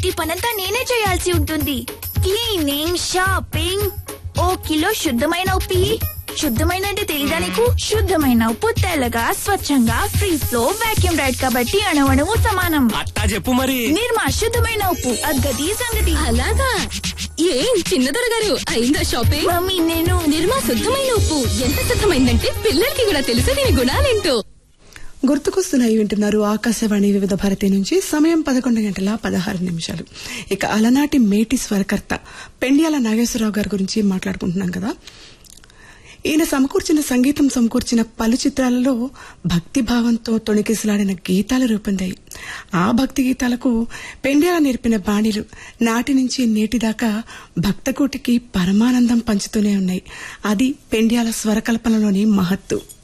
ఇంటి పనంతా నేనే చేయాల్సి ఉంటుంది క్లీనింగ్ షాపింగ్ ఓ కిలో శుద్ధమైన ఉప్పి శుద్ధమైన అంటే తెలీదా నీకు శుద్ధమైన ఉప్పు తెల్లగా స్వచ్ఛంగా ఫ్రీ ఫ్లో వాక్యూమ్ రైడ్ కాబట్టి అణవణము సమానం అట్టా చెప్పు మరి నిర్మా శుద్ధమైన ఉప్పు అద్గతి సంగతి అలాగా ఏం చిన్నదొర గారు అయిందా షాపింగ్ మమ్మీ నేను నిర్మా శుద్ధమైన ఉప్పు ఎంత శుద్ధమైందంటే పిల్లలకి కూడా తెలుసు దీని గుణాలేంటో గుర్తుకొస్తున్నాయి వింటున్నారు ఆకాశవాణి వివిధ భారతి నుంచి సమయం పదకొండు గంటల పదహారు నిమిషాలు ఇక అలనాటి మేటి స్వరకర్త పెండ్యాల నాగేశ్వరరావు గారి గురించి మాట్లాడుకుంటున్నాం కదా ఈయన సమకూర్చిన సంగీతం సమకూర్చిన పలు చిత్రాలలో భక్తి భావంతో తొణికిసలాడిన గీతాలు రూపొందాయి ఆ భక్తి గీతాలకు పెండ్యాల నేర్పిన బాణీలు నాటి నుంచి నేటి దాకా భక్తకోటికి పరమానందం పంచుతూనే ఉన్నాయి అది పెండ్యాల స్వరకల్పనలోని మహత్తు